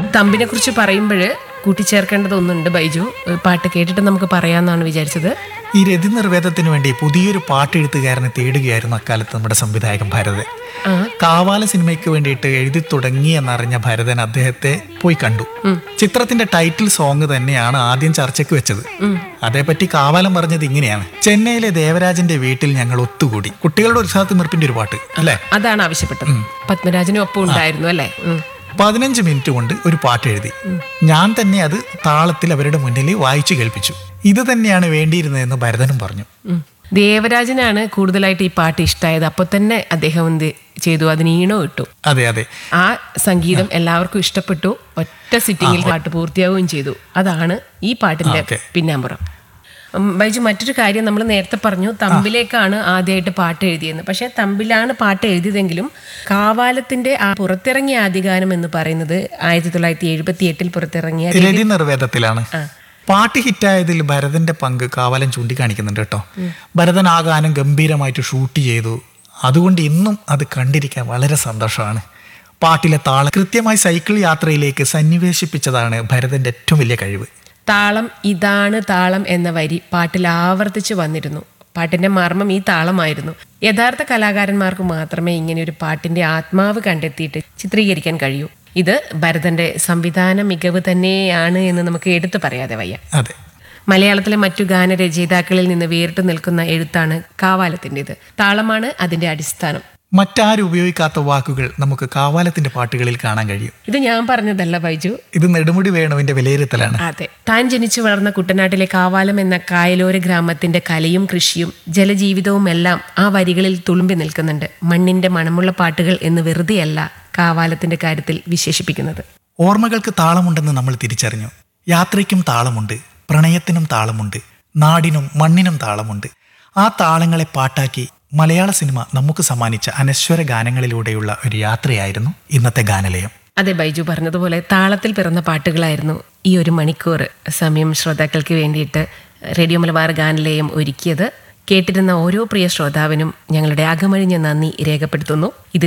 തമ്പിനെ കുറിച്ച് പറയുമ്പോൾ കൂട്ടിച്ചേർക്കേണ്ടതൊന്നുണ്ട് ബൈജു ഒരു പാട്ട് കേട്ടിട്ട് നമുക്ക് പറയാമെന്നാണ് വിചാരിച്ചത് ഈ രതി നിർവേദത്തിന് വേണ്ടി പുതിയൊരു പാട്ടെഴുത്തുകാരനെ തേടുകയായിരുന്നു അക്കാലത്ത് നമ്മുടെ സംവിധായകൻ ഭരതൻ ആ കാവാല സിനിമയ്ക്ക് വേണ്ടിയിട്ട് എഴുതി തുടങ്ങി എന്നറിഞ്ഞ ഭരതൻ അദ്ദേഹത്തെ പോയി കണ്ടു ചിത്രത്തിന്റെ ടൈറ്റിൽ സോങ് തന്നെയാണ് ആദ്യം ചർച്ചയ്ക്ക് വെച്ചത് അതേപറ്റി കാവാലം പറഞ്ഞത് ഇങ്ങനെയാണ് ചെന്നൈയിലെ ദേവരാജന്റെ വീട്ടിൽ ഞങ്ങൾ ഒത്തുകൂടി കുട്ടികളുടെ ഉത്സാഹത്തിമിർപ്പിന്റെ ഒരു പാട്ട് അല്ലേ അതാണ് ആവശ്യപ്പെട്ടത് പത്മരാജനും ഒപ്പം ഉണ്ടായിരുന്നു അല്ലേ ഉം. പതിനഞ്ച് മിനിറ്റ് കൊണ്ട് ഒരു പാട്ട് എഴുതി ഞാൻ തന്നെ അത് താളത്തിൽ അവരുടെ മുന്നിൽ വായിച്ചു കേൾപ്പിച്ചു ഇത് തന്നെയാണ് വേണ്ടിയിരുന്നതെന്ന് ഭരതനും പറഞ്ഞു ഉം. ദേവരാജനാണ് കൂടുതലായിട്ട് ഈ പാട്ട് ഇഷ്ടമായത് അപ്പോൾ തന്നെ അദ്ദേഹം എന്ത് ചെയ്തു അതിന് ഈണോ ഇട്ടു അതെ അതെ ആ സംഗീതം എല്ലാവർക്കും ഇഷ്ടപ്പെട്ടു ഒറ്റ സിറ്റിങ്ങിൽ പാട്ട് പൂർത്തിയാവുകയും ചെയ്തു അതാണ് ഈ പാട്ടിന്റെ ഓക്കേ. പിന്നാമ്പുറം ഉം, ബൈജു മറ്റൊരു കാര്യം നമ്മൾ നേരത്തെ പറഞ്ഞു തമ്പിലേക്കാണ് ആദ്യമായിട്ട് പാട്ട് എഴുതിയെന്ന് പക്ഷെ തമ്പിലാണ് പാട്ട് എഴുതിയതെങ്കിലും കാവാലത്തിന്റെ ആ പുറത്തിറങ്ങിയ ആദ്യഗാനം എന്ന് പറയുന്നത് ആയിരത്തി തൊള്ളായിരത്തി എഴുപത്തി എട്ടിൽ പുറത്തിറങ്ങിയ രതി നിർവേദത്തിലാണ് പാട്ട് ഹിറ്റായതിൽ ഭരതന്റെ പങ്ക് കാവലൻ ചൂണ്ടിക്കാണിക്കുന്നുണ്ട് കേട്ടോ ഭരതൻ ആ ഗാനം ഗംഭീരമായിട്ട് ഷൂട്ട് ചെയ്തു അതുകൊണ്ട് ഇന്നും അത് കണ്ടിരിക്കാൻ വളരെ സന്തോഷമാണ് പാട്ടിലെ താളം കൃത്യമായി സൈക്കിൾ യാത്രയിലേക്ക് സന്നിവേശിപ്പിച്ചതാണ് ഭരതന്റെ ഏറ്റവും വലിയ കഴിവ് താളം ഇതാണ് താളം എന്ന വരി പാട്ടിൽ ആവർത്തിച്ച് വന്നിരുന്നു പാട്ടിന്റെ മർമ്മം ഈ താളമായിരുന്നു യഥാർത്ഥ കലാകാരന്മാർക്ക് മാത്രമേ ഇങ്ങനെ ഒരു പാട്ടിന്റെ ആത്മാവ് കണ്ടെത്തിയിട്ട് ചിത്രീകരിക്കാൻ കഴിയൂ ഇത് ഭരതന്റെ സംവിധാന മികവ് തന്നെയാണ് എന്ന് നമുക്ക് എടുത്തു പറയാതെ വയ്യ അതെ മലയാളത്തിലെ മറ്റു ഗാനരചയിതാക്കളിൽ നിന്ന് വേറിട്ട് നിൽക്കുന്ന എഴുത്താണ് കാവാലത്തിൻ്റെത് താളമാണ് അതിന്റെ അടിസ്ഥാനം മറ്റാരും ഉപയോഗിക്കാത്ത വാക്കുകൾ നമുക്ക് കാവാലത്തിന്റെ പാട്ടുകളിൽ കാണാൻ കഴിയും ഇത് ഞാൻ പറഞ്ഞതല്ല ബൈജു ഇത് നെടുമുടി വേണുവിന്റെ വിലയിരുത്തലാണ് അതെ താൻ ജനിച്ചു വളർന്ന കുട്ടനാട്ടിലെ കാവാലം എന്ന കായലോര ഗ്രാമത്തിന്റെ കലയും കൃഷിയും ജലജീവിതവും എല്ലാം ആ വരികളിൽ തുളുമ്പി നിൽക്കുന്നുണ്ട് മണ്ണിന്റെ മണമുള്ള പാട്ടുകൾ എന്ന് വെറുതെയല്ല കാവാലത്തിന്റെ കാര്യത്തിൽ വിശേഷിപ്പിക്കുന്നത് ഓർമ്മകൾക്ക് താളമുണ്ടെന്ന് നമ്മൾ തിരിച്ചറിഞ്ഞു യാത്രയ്ക്കും താളമുണ്ട് പ്രണയത്തിനും താളമുണ്ട് നാടിനും മണ്ണിനും താളമുണ്ട് ആ താളങ്ങളെ പാട്ടാക്കി മലയാള സിനിമ നമുക്ക് സമ്മാനിച്ച അനശ്വര ഗാനങ്ങളിലൂടെയുള്ള ഒരു യാത്രയായിരുന്നു ഇന്നത്തെ ഗാനലയം അതെ ബൈജു പറഞ്ഞതുപോലെ താളത്തിൽ പിറന്ന പാട്ടുകളായിരുന്നു ഈ ഒരു മണിക്കൂർ സമയം ശ്രോതാക്കൾക്ക് വേണ്ടിയിട്ട് റേഡിയോ മലബാർ ഗാനലയം ഒരുക്കിയത് കേട്ടിരുന്ന ഓരോ പ്രിയ ശ്രോതാവിനും ഞങ്ങളുടെ അകമഴിഞ്ഞ നന്ദി രേഖപ്പെടുത്തുന്നു ഇത്